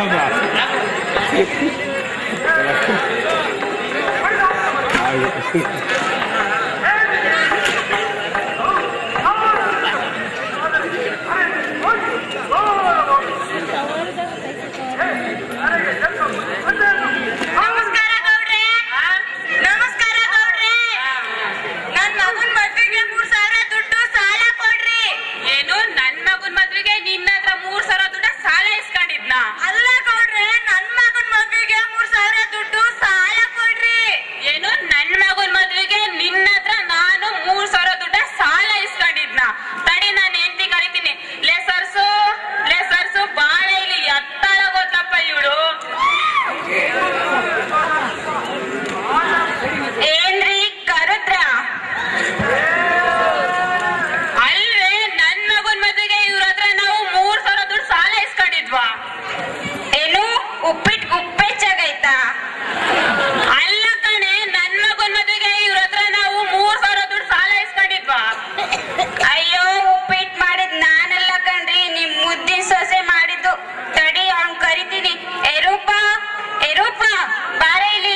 ನಮಸ್ಕಾರ ಗೌಡ್ರೆ ನಮಸ್ಕಾರ ಗೌಡ್ರೆ ನನ್ ಮಗನ್ ಮದ್ವೆಗೆ ಮೂರ್ ಸಾವಿರ ದುಡ್ಡು ಸಾಲ ಕೊಡ್ರಿ ಏನು ನನ್ ಮಗನ್ ಮದ್ವೆಗೆ ನಿನ್ನ ಹತ್ರ ಮೂರ್ ಸಾವಿರ ದುಡ್ಡ ಸಾಲ ಇಸ್ಕೊಂಡಿದ್ನ ಅಲ್ಲ ಗೌಡ್ರೆ ನನ್ ಮಗನ್ ಮದ್ವೆಗೆ ಮೂರ್ ಸಾವಿರ ದುಡ್ಡು ಸಾಲ ಕೊಡ್ರಿ ಏನು ನನ್ ಮಗನ್ ಮದ್ವೆಗೆ ನಿನ್ನ ಹತ್ರ ನಾನು ಮೂರ್ ಸಾವಿರ ದುಡ್ಡ ಸಾಲ ಇಸ್ಕೊಂಡಿದ್ನ ತಡಿ ನಾನು ಹೆಂಡತಿ ಕರಿತೀನಿ ಲೇ ಸರ್ಸು ಲೇ ಸರ್ಸು ಬಾಳ ಇಲ್ಲಿ ಎತ್ತಾಳ ಗೊತ್ತಪ್ಪ ಇವಳು ಏನ್ರಿ ಕರುದ್ರ ಅಲ್ವೇ ನನ್ ಮಗನ್ ಮದ್ವೆಗೆ ಇವ್ರ ಹತ್ರ ನಾವು ಮೂರ್ ಸಾವಿರ ದುಡ್ಡು ಸಾಲ ಇಸ್ಕೊಂಡಿದ್ವಾ ಏನು ಉಪ್ಪಿಟ್ ಉಪ್ಪೆಚ್ಚಾಗೈತಾ ಅಲ್ಲ ಕಣೆ ನನ್ ಮಗನ್ ಮದ್ವೆಗೆ ಇವ್ರ ಹತ್ರ ನಾವು ಮೂರ್ ಸಾವಿರ ದುಡ್ಡು ಸಾಲ ಇಸ್ಕೊಂಡಿದ್ವಾ ಅಯ್ಯೋ ಉಪ್ಪಿಟ್ ಮಾಡಿದ್ ನಾನಲ್ಲ ಕಣ್ರಿ ನಿಮ್ ಮುದ್ದಿನ ಸೊಸೆ ಮಾಡಿದ್ದು ತಡಿ ಅವ್ನ್ ಕರಿತೀನಿ ಎರೂಪ ಎರೂಪ ಬಾರ ಇಲ್ಲಿ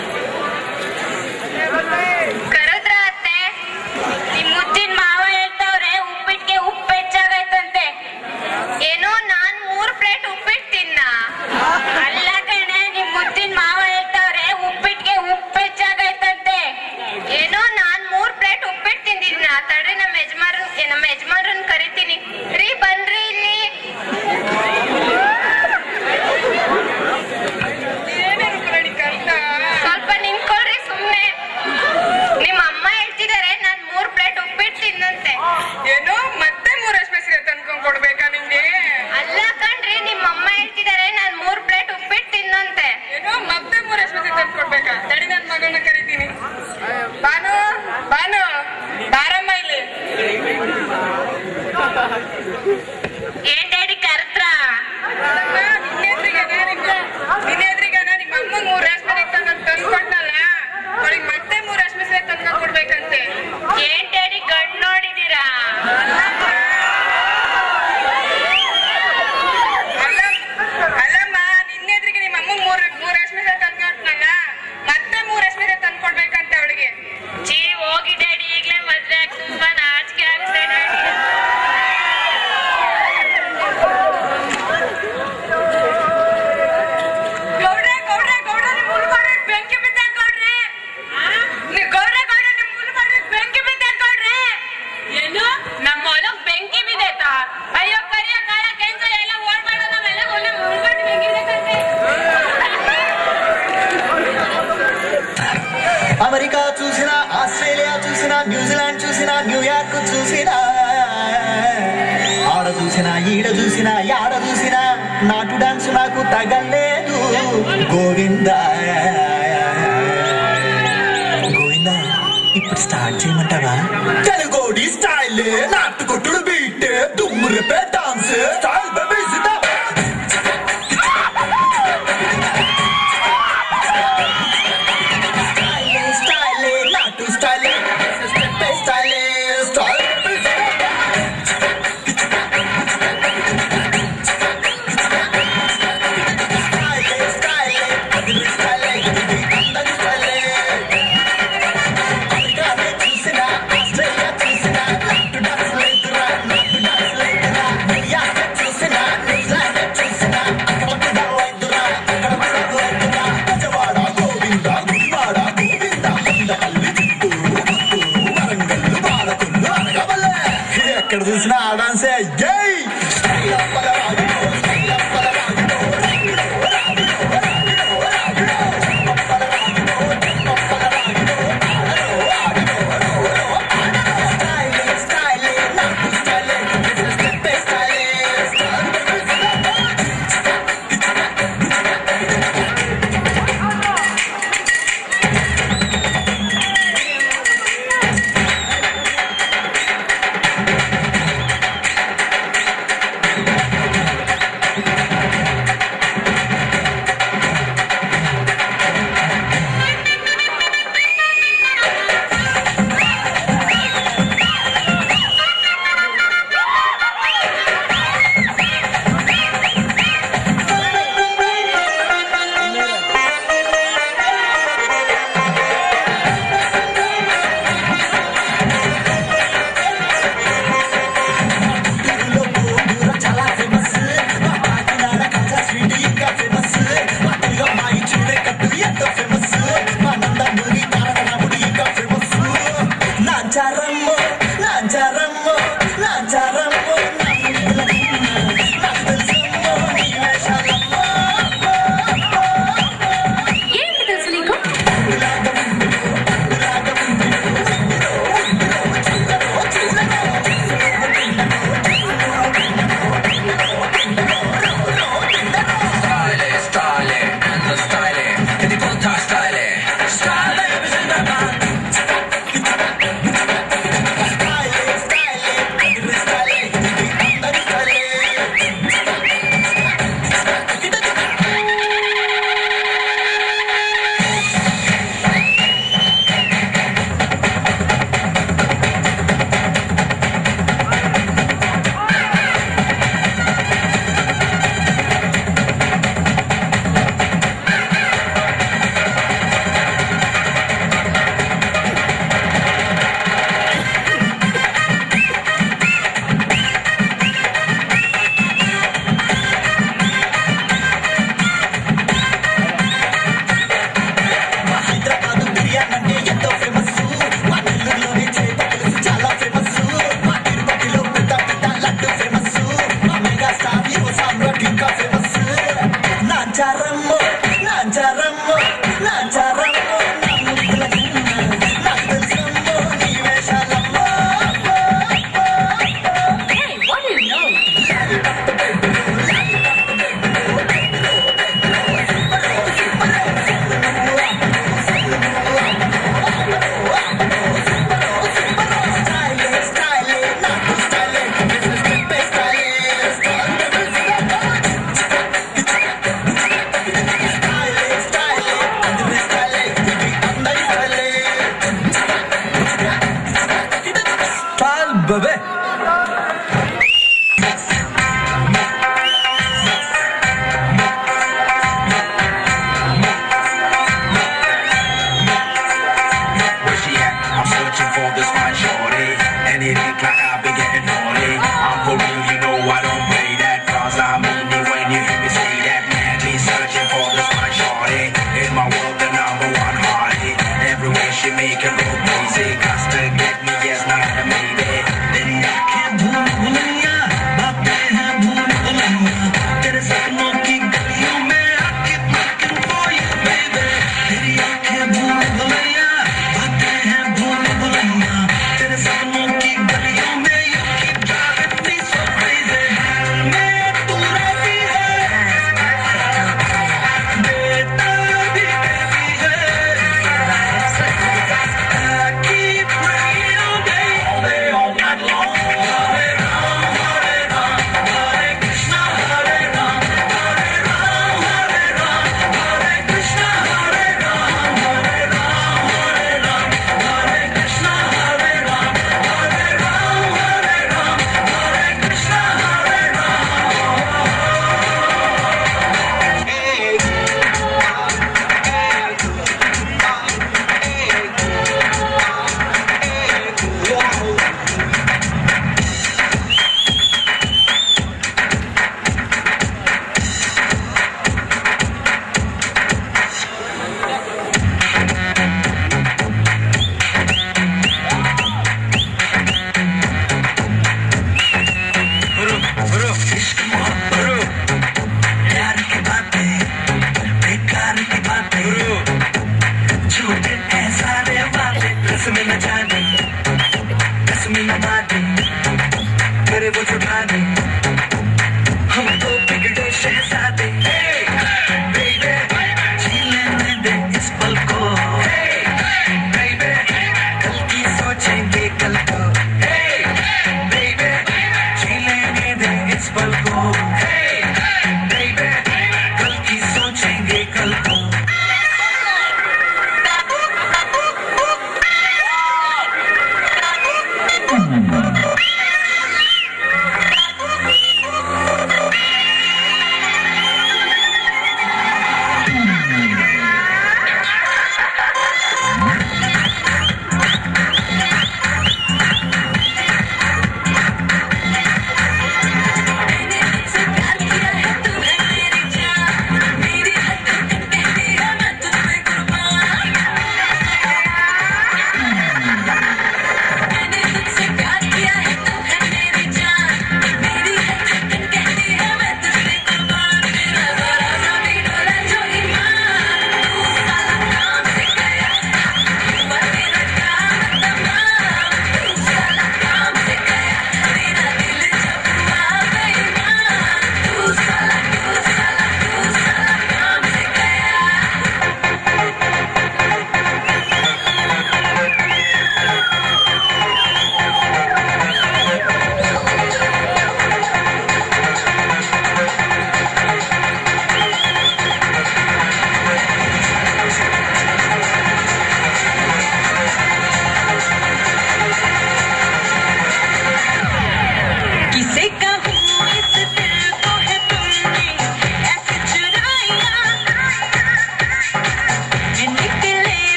ಕರದ್ರ ಅತ್ತೆ ನಿಮ್ ಮುದ್ದಿನ ಮಾವ ಹೇಳ್ತಾವ್ರೆ ಉಪ್ಪಿಟ್ಗೆ ಉಪ್ಪು ಹೆಚ್ಚಾಗೈತಂತೆ ಏನೋ ನಾನ್ ಮೂರ್ ಪ್ಲೇಟ್ ಉಪ್ಪಿಟ್ಟು ತಿನ್ನ ಅಲ್ಲ ಕಣೆ ನಿಮ್ ಮುದ್ದಿನ ಮಾವ ಹೇಳ್ತಾವ್ರೆ ಉಪ್ಪಿಟ್ಗೆ ಉಪ್ಪು ಹೆಚ್ಚಾಗೈತಂತೆ ಏನೋ ನಾನ್ ಮೂರ್ ಪ್ಲೇಟ್ ಉಪ್ಪಿಟ್ಟು ತಿಂದಿದ್ನ ತಡ್ರಿ ನಮ್ಮ ಯಜಮಾನ್ ನಮ್ಮ ಯಜಮಾನ್ರನ್ ಕರಿತೀನಿ ರೀ ಬನ್ರಿ ಇಲ್ಲಿ ಸ್ವಲ್ಪ ನಿಂತ್ಕೊಳ್ರಿ ಸುಮ್ನೆ ನಿಮ್ಮ ಅಮ್ಮ ಹೇಳ್ತಿದಾರೆ ನಾನ್ ಮೂರ್ ಪ್ಲೇಟ್ ಉಪ್ಪಿಟ್ಟು ತಿನ್ನಂತೆ ಏನು ಮತ್ತೆ ಮೂರ್ ಅಶ್ಮೇಶ್ವರಿ ತಂದ್ಕೊಂಡ್ ಕೊಡ್ಬೇಕಾ ನಿಂಗೆ ಅಲ್ಲ ಕಣ್ರಿ ನಿಮ್ಮ ಅಮ್ಮ ಹೇಳ್ತಿದಾರೆ ನಾನ್ ಮೂರ್ ಪ್ಲೇಟ್ ಉಪ್ಪಿಟ್ಟು ತಿನ್ನಂತೆ ಏನು ಮತ್ತೆ ಮೂರ್ ಅಶ್ಮೇಶ್ವರಿ ತಂದ್ ಕೊಡ್ಬೇಕಾ ತಡಿ ನನ್ ಮಗಳನ್ನ ಕರಿತೀನಿ ಬಾನು ಬಾನು ಬಾರಮ್ಮ ಇಲ್ಲಿ ಏನ್ ಡ್ಯಾಡಿ ಕರ್ದ್ರ ನಿನ್ನೆದ್ರಿಗೇನ ನಿಮ್ಮ ನಿನ್ನೆದ್ರಿಗೇನ ನಿಮ್ಮ ಅಮ್ಮ ಮೂರ್ ರೇಷ್ಮೆ ತಂದ್ ತಂದ್ಕೊಟ್ನಲ್ಲ ಅವಳಿಗೆ ಮತ್ತೆ ಮೂರ್ ರೇಷ್ಮೆ ತಂದ್ಕೊಂಡ್ ಕೊಡ್ಬೇಕಂತೆ ಏನ್ ಡ್ಯಾಡಿ ಗಂಡ್ ನೋಡಿದೀರಾ ಅಲ್ಲ ಅಲ್ಲಮ್ಮ ನಿನ್ನೆದ್ರಿಗೆ ನಿಮ್ಮ ಅಮ್ಮ ಮೂರ್ ಮೂರ್ ರೇಷ್ಮೆ ತಂದ್ಕೊಟ್ನಲ್ಲ ಮತ್ತೆ ಮೂರ್ ರೇಷ್ಮೆ ತಂದ್ಕೊಡ್ಬೇಕಂತೆ ಅವಳಿಗೆ ಚೀ ಹೋಗಿ ಡ್ಯಾಡಿ ಈಗ್ಲೇ ಮದ್ವೆ ಆಗ್ ತುಂಬಾ ನಾಚಿಕೆ ಆಗುತ್ತೆ ಡ್ಯಾಡಿ ಗೌಡ್ರೆ ಗೌಡ್ರೆ ಗೌಡ್ರೆ ನಿಮ್ ಉಳ್ಗಡೆ ಬೆಂಕಿ ಬಿದ್ದ ಗೌಡ್ರೆ ನೀವ್ ಗೌಡ್ರೆ ಗೌಡ್ರೆ ನಿಮ್ ಉಳ್ಗಡೆ ಬೆಂಕಿ ಬಿದ್ದ ಗೌಡ್ರೆ ಏನು ನಮ್ಮ ಹೊಲಕ್ ಬೆಂಕಿ ಬಿದ್ದೈತಾ ಅಯ್ಯೋ ಕರಿಯ ಕಾಳ ಕೆಂಚ ಎಲ್ಲ ಓಡ್ಬೇಡ ನಾವೆಲ್ಲ ಒಳ್ಳೆ ಮುಂದ್ಗಡೆ ಬೆಂಕಿ ಬಿದ್ದೈತೆ అమెరికా చూసినా ఆస్ట్రేలియా చూసినా న్యూజిలాండ్ చూసినా న్యూయార్క్ చూసినా ఆడ చూసినా ఈడ చూసినా యాడ చూసినా నాటు డాన్స్ నాకు తగలేదు గోవింద గోవింద ఇప్పుడు స్టార్ట్ చేయమంటావా తెలుగోడి స్టైల్ నాటు కొట్టుడు బీట్ దుమ్ము రేపే డాన్స్ స్టైల్ బేబీ స్టైల్ నాటు స్టైల్ స్టైల్ స్టైల్ చూసిన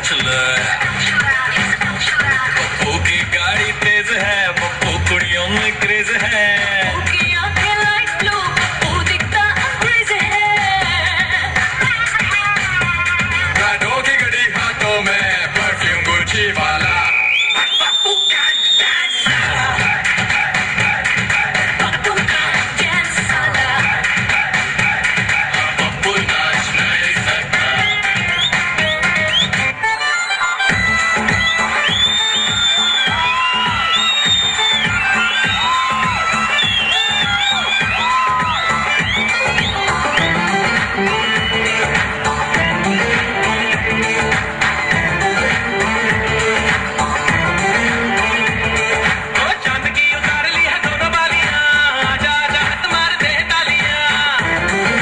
बैचलर पप्पू की गाड़ी तेज है पप्पू कुड़ियों में क्रेज है उसकी आंखें लाइट ब्लू वो दिखता अंग्रेज है गाड़ों की गड़ी हाथों में परफ्यूम गुची वाला पप्पू का डांस साला पप्पू नाच नहीं सकता ओ चांद की उतार ली है दोनों बालियां आजा आजा हाथ मार दे तालियां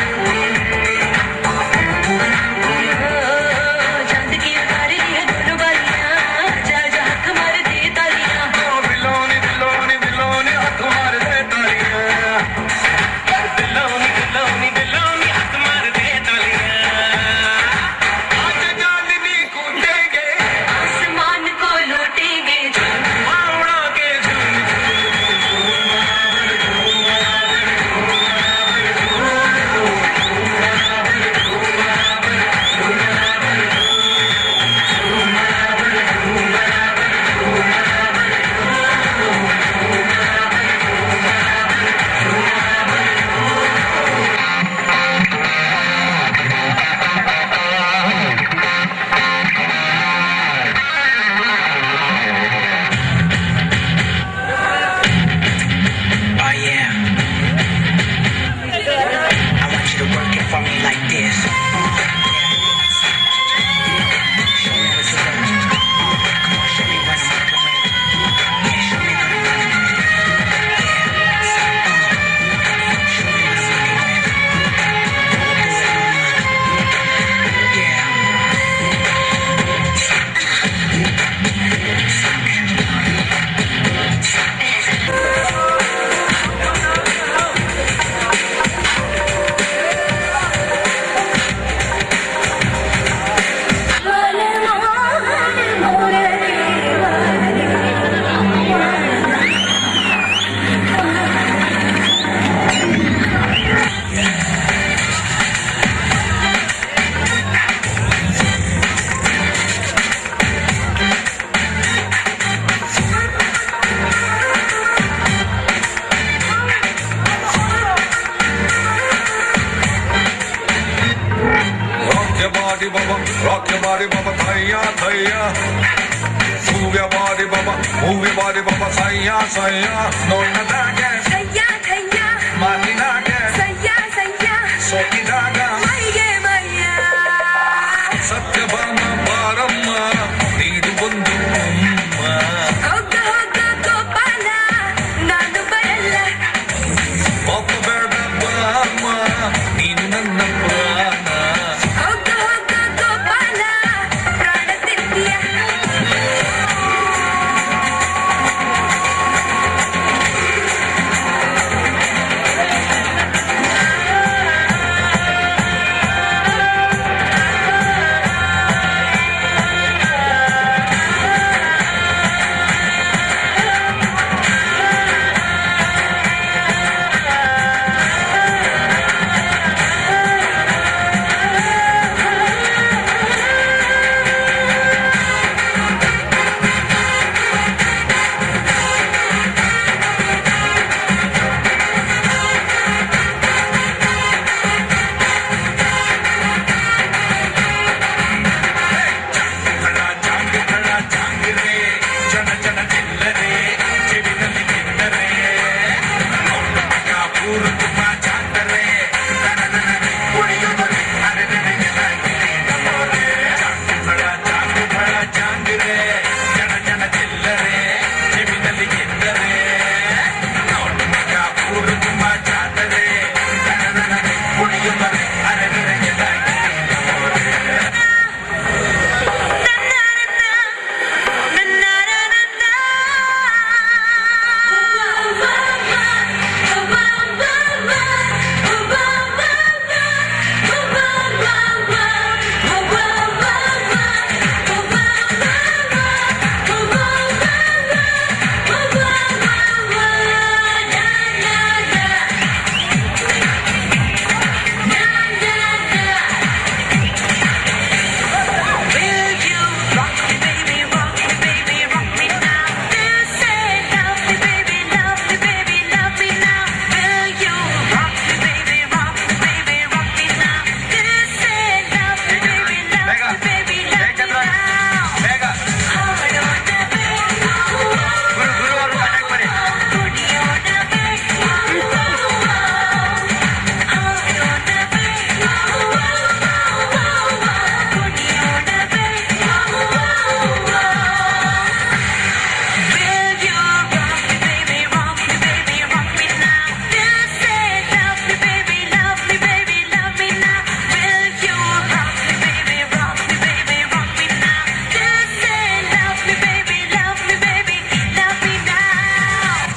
चांद की उतार ली है दोनों बालियां जा जा हाथ मार दे तालियां ओ दिलोनी दिलोनी दिलोनी हाथ मार दे तालियां दिलोनी दिलोनी दिलोनी हाथ मार दे तालियां आज चांदनी कूदेंगे आसमान को लूटेंगे उड़ा के झूम Oh yeah. I want you to work it for me like this. Show me what you're working with. Come on, show me what I'm working with. Yeah, show me what I'm working with. Yeah. Uh, show me what I'm working with. Yeah. Rock your body, baba. Rock your body, baba. Thaya, thaya. Move your body, baba. Move your body, baba. Thaya, thaya. No, not that. ಸಯ್ಯ ಸಯ್ಯ Martin, again. ಸಯ್ಯ ಸಯ್ಯ Soki, daga. ಮೈಗೆ ಮೈಯ ಸತ್ಯಭಾಮ ಬಾರಮ್ಮ ನೀಡು ಒಂದು ಅಮ್ಮ ಹೋಗ ಹೋಗ ಗೋಪಾಲ ನಾನು ಬರಲ್ಲ ಪಾಪ ಬೇಡ ಬಾರಮ್ಮ ನೀನು ನನ್ನ ಪ್ರಾಣ ಹೋಗ ಹೋಗ ಗೋಪಾಲ ಪ್ರಾಣ ತಿಂತೀಯ ಆ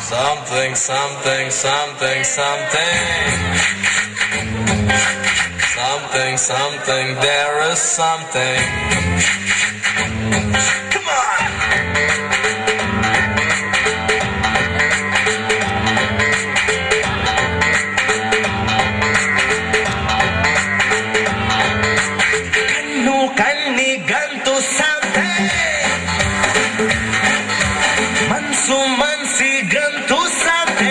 Something, something, something, something. Something, something, there is something. Come on! ಕಣ್ಣು ಕಣ್ಣಿಗಂತೂ ಸಾಂತೆ ಮನ್ಸು ಮನ್ಸಿಗಂತೂ ಸಾಂತೆ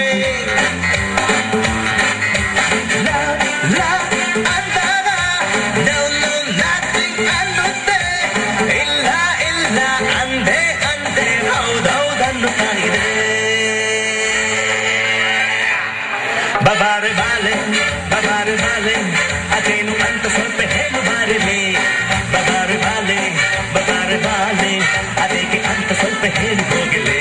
Love, love ಅಂದಾಗ no, no, nothing ಅನ್ನುತ್ತೆ. ಇಲ್ಲ ಇಲ್ಲ ಅಂದೆ ಅಂದೆ ಹೌದೌದನ್ನುತ್ತಾ ಇದೆ ಬಬಾರೆ ಬಾಲೆ ಬಬಾರೆ ಬಾಲೆ ಅದೇನು ಅಂತ ಸ್ವಲ್ಪ ಹೇಳು ಬಾರಿಲೆ ಬಬಾರೆ ಬಾಲೆ ಬಬಾರೆ ಬಾಲೆ ಅದೇಗೆ ಅಂತ ಸ್ವಲ್ಪ ಹೇಳಿ ಹೋಗಲೇ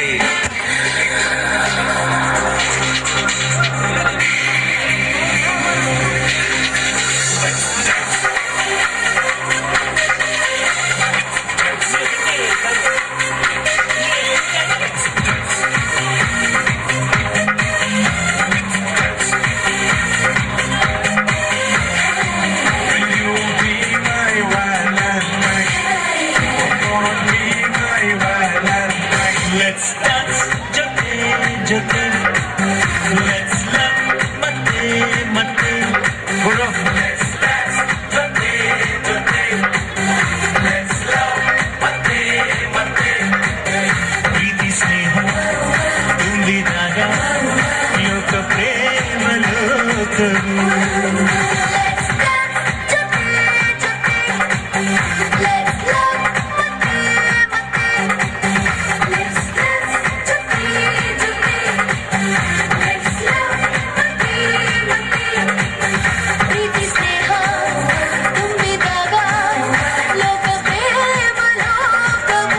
Let's dance ಜೊತೆ ಜೊತೆ Let's love ಮತ್ತೆ ಮತ್ತೆ ಗುರು Let's dance ಜೊತೆ ಜೊತೆ Let's love ಮತ್ತೆ ಮತ್ತೆ ಪ್ರೀತಿ ಸ್ನೇಹ ತುಂಬಿದಾಗ ಲೋಕ ಪ್ರೇಮ ಲೋಕವು ಪ್ರೀತಿ ಸ್ನೇಹ ತುಂಬಿದಾಗ ಲೋಕ ಪ್ರೇಮ ಲೋಕವು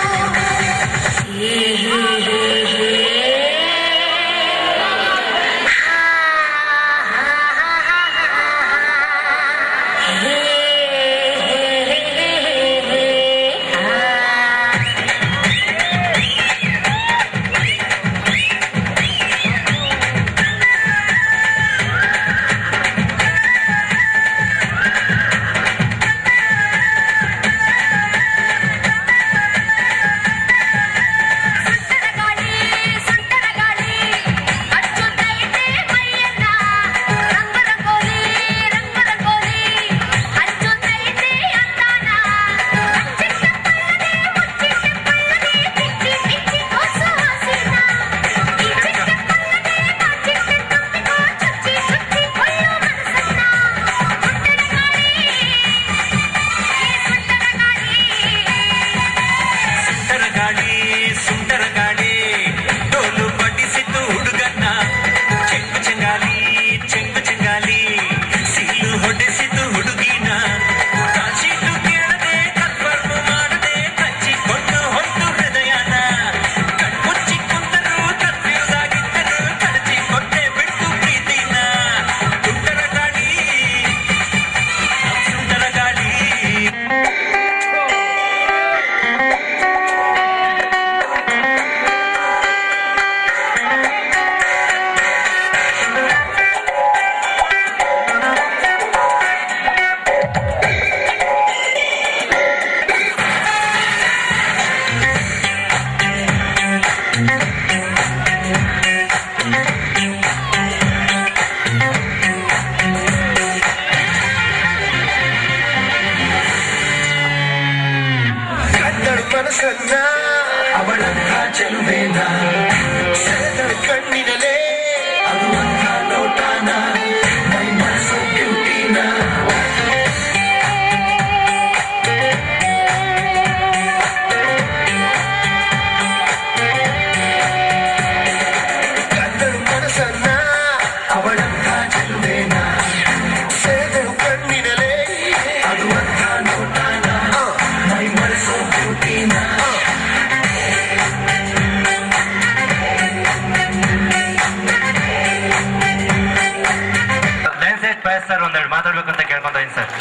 ಸುಂಟರ ಗಾಳಿ ಸುಂಟರ ಗಾಳಿ ಅಚ್ಚುತ್ತೈತೆ ಮೈಯನ್ನ ರಂಗ ರಂಗೋಲಿ ರಂಗ ರಂಗೋಲಿ ಅಚ್ಚುತ್ತೈತೆ ಅಂದಾನ ಚಿಕ್ಕ ಪಳ್ಳದೆ ಮುಚ್ಚಿಟ್ಟ ಪಳ್ಳದೆ ಕಿಚ್ಚಿ ಕಿಚ್ಚಿ ಹೊಸು ಹಸಿನ ಈ ಚಿಕ್ಕ ಪಳ್ಳದೆ ಮುಚ್ಚಿಟ್ಟ ತುಂಬಿಕೋ ಚುಚ್ಚಿ ಚುಚ್ಚಿ ಕೊಲ್ಲು ಮನಸ್ಸನ್ನ ಸುಂಟರ ಗಾಳಿ ಸುಂಟರ ಗಾಳಿ ಸುಂಟರ ಗಾಳಿ ಸುಂಟರ ಗಾಳಿ ಡೋಲು ಬಡಿಸಿತು ಹುಡುಗನ್ನ ಚೆಂಗು ಚೆಂಗಾಲಿ ಚೆಂಗು ಚೆಂಗಾಲಿ ಸೀಲು ಹೊಡೆಸಿತು ಹುಡುಗಿನ ಕಾಶಿತು ಕೇಳದೆ ಕನ್ಫರ್ಮ್ ಮಾಡದೆ ಕಚ್ಚಿಕೊಂಡು ಹೊತ್ತು ಹೃದಯನ ಕಣ್ಮುಚ್ಚಿ ಕುಂತರು ಕನ್ಫ್ಯೂಸ್ ಆಗಿದ್ದರು ಕಳಚಿ ಕೊಟ್ಟೆ ಬಿಟ್ಟು ಪ್ರೀತಿನ ಸುಂಟರ ಗಾಳಿ ಸುಂಟರ ಗಾಳಿ ಕನ್ನಡ ಮನಸ್ಸನ್ನ ಅವಳಂತ ಚೆಲುವೇನ ಸೆಳೆದ ಕಣ್ಣಿನಲೇ ಅದು ಅಂಥ ನೋಟಾನ ಮೈ ಮನಸ್ಸು ಬ್ಯೂಟಿನ ಕನ್ನಡ ಮನಸ್ಸನ್ನ ಅವಳಂತ ಚೆಲುವೇನ ಸೆಳೆದ ಕಣ್ಣಿನಲೇ ಅದು ಅಂಥ ನೋಟಾನ ಮೈ ಮನಸ್ಸು ಬ್ಯೂಟಿನ ಲೈನ್ ಸೆಟ್ ಪಾಯಸ್ ಸರ್ ಒಂದೆರಡು ಮಾತಾಡ್ಬೇಕು ಅಂತ ಕೇಳ್ಕೊಂತ ಇದ್ದೀನಿ ಸರ್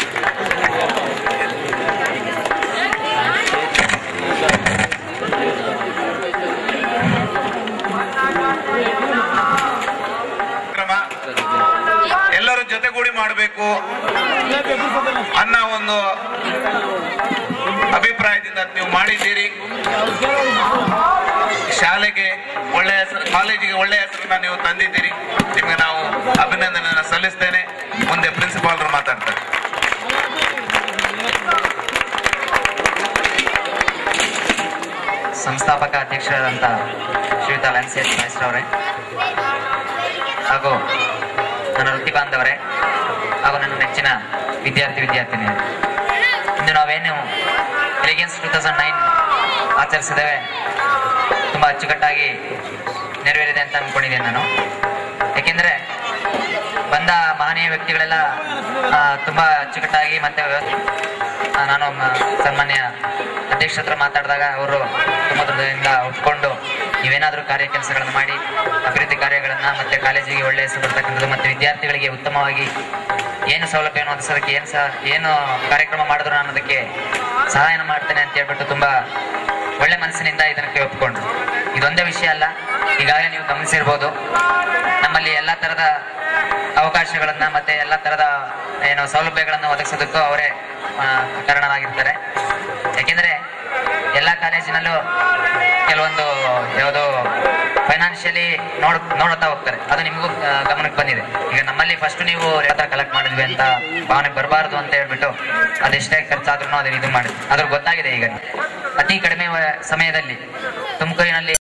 ¡Suscríbete ಮಾಡಬೇಕು ಅನ್ನೋ ಒಂದು ಅಭಿಪ್ರಾಯದಿಂದ ನೀವು ಮಾಡಿದ್ದೀರಿ ಶಾಲೆಗೆ ಒಳ್ಳೆ ಹೆಸರು ಕಾಲೇಜಿಗೆ ಒಳ್ಳೆ ಹೆಸರನ್ನ ನೀವು ತಂದಿದ್ದೀರಿ ನಿಮಗೆ ನಾವು ಅಭಿನಂದನೆಯನ್ನು ಸಲ್ಲಿಸ್ತೇನೆ ಮುಂದೆ ಪ್ರಿನ್ಸಿಪಾಲ್ರು ಮಾತಾಡ್ತಾರೆ ಸಂಸ್ಥಾಪಕ ಅಧ್ಯಕ್ಷರಾದಂಥ ಶ್ರೀಯುತ ಲೆನ್ಸ್ ಎಸ್ ಮೈಸ್ರವರೇ ಹಾಗೂ ನನ್ನ ವೃತ್ತಿ ಬಾಂಧವರೇ ಹಾಗೂ ನನ್ನ ನೆಚ್ಚಿನ ವಿದ್ಯಾರ್ಥಿ ವಿದ್ಯಾರ್ಥಿನಿಯರು ಇಂದು ನಾವೇನು ಎಲಿಗೆನ್ಸ್ ಟೂ ತೌಸಂಡ್ ನೈನ್ ಆಚರಿಸಿದ್ದೇವೆ ತುಂಬ ಅಚ್ಚುಕಟ್ಟಾಗಿ ನೆರವೇರಿದೆ ಅಂತ ಅಂದ್ಕೊಂಡಿದ್ದೀನಿ ನಾನು ಯಾಕೆಂದರೆ ಬಂದ ಮಹನೀಯ ವ್ಯಕ್ತಿಗಳೆಲ್ಲ ಆ, ತುಂಬ ಅಚ್ಚುಕಟ್ಟಾಗಿ ಮತ್ತೆ ವ್ಯವಸ್ಥೆ ಆ, ನಾನು ಮ- ಸನ್ಮಾನ್ಯ ಅಧ್ಯಕ್ಷರ ಹತ್ರ ಮಾತಾಡಿದಾಗ ಅವರು ತುಂಬ ದೃಢದಿಂದ ಒಪ್ಕೊಂಡು ನೀವೇನಾದರೂ ಕಾರ್ಯ ಕೆಲಸಗಳನ್ನು ಮಾಡಿ ಅಭಿವೃದ್ಧಿ ಕಾರ್ಯಗಳನ್ನು ಮತ್ತೆ ಕಾಲೇಜಿಗೆ ಒಳ್ಳೆಯ ಹೆಸರು ಬರ್ತಕ್ಕಂಥದ್ದು ಮತ್ತೆ ವಿದ್ಯಾರ್ಥಿಗಳಿಗೆ ಉತ್ತಮವಾಗಿ ಏನು ಸೌಲಭ್ಯವನ್ನು ಒದಗಿಸೋದಕ್ಕೆ ಏನು ಸಹ ಏನು ಕಾರ್ಯಕ್ರಮ ಮಾಡಿದ್ರು ನಾನು ಅದಕ್ಕೆ ಸಹಾಯನ ಮಾಡ್ತೇನೆ ಅಂತ ಹೇಳ್ಬಿಟ್ಟು ತುಂಬ ಒಳ್ಳೆ ಮನಸ್ಸಿನಿಂದ ಇದಕ್ಕೆ ಒಪ್ಕೊಂಡ್ರು ಇದೊಂದೇ ವಿಷಯ ಅಲ್ಲ ಈಗಾಗಲೇ ನೀವು ಗಮನಿಸಿರ್ಬೋದು ನಮ್ಮಲ್ಲಿ ಎಲ್ಲ ಥರದ ಅವಕಾಶಗಳನ್ನ ಮತ್ತೆ ಎಲ್ಲ ಥರದ ಏನು ಸೌಲಭ್ಯಗಳನ್ನು ಒದಗಿಸೋದಕ್ಕೂ ಅವರೇ ಆ, ಕಾರಣರಾಗಿರ್ತಾರೆ ಯಾಕೆಂದ್ರೆ ಎಲ್ಲ ಕಾಲೇಜಿನಲ್ಲೂ ಕೆಲವೊಂದು ಯಾವುದೋ ಫೈನಾನ್ಷಿಯಲಿ ನೋಡ್ ನೋಡ್ತಾ ಹೋಗ್ತಾರೆ ಅದು ನಿಮಗೂ ಆ, ಗಮನಕ್ಕೆ ಬಂದಿದೆ ಈಗ ನಮ್ಮಲ್ಲಿ ಫಸ್ಟ್ ನೀವು ಹತ್ರ ಕಲೆಕ್ಟ್ ಮಾಡಿದ್ವಿ ಅಂತ ಭಾವನೆ ಬರಬಾರ್ದು ಅಂತ ಹೇಳ್ಬಿಟ್ಟು ಅದೆಷ್ಟೇ ಖರ್ಚಾದ್ರೂ ಅದನ್ನ ಇದು ಮಾಡಿದ್ವಿ ಅದ್ರ ಗೊತ್ತಾಗಿದೆ ಈಗ ಅತಿ ಕಡಿಮೆ ವ- ಸಮಯದಲ್ಲಿ ತುಮಕೂರಿನಲ್ಲಿ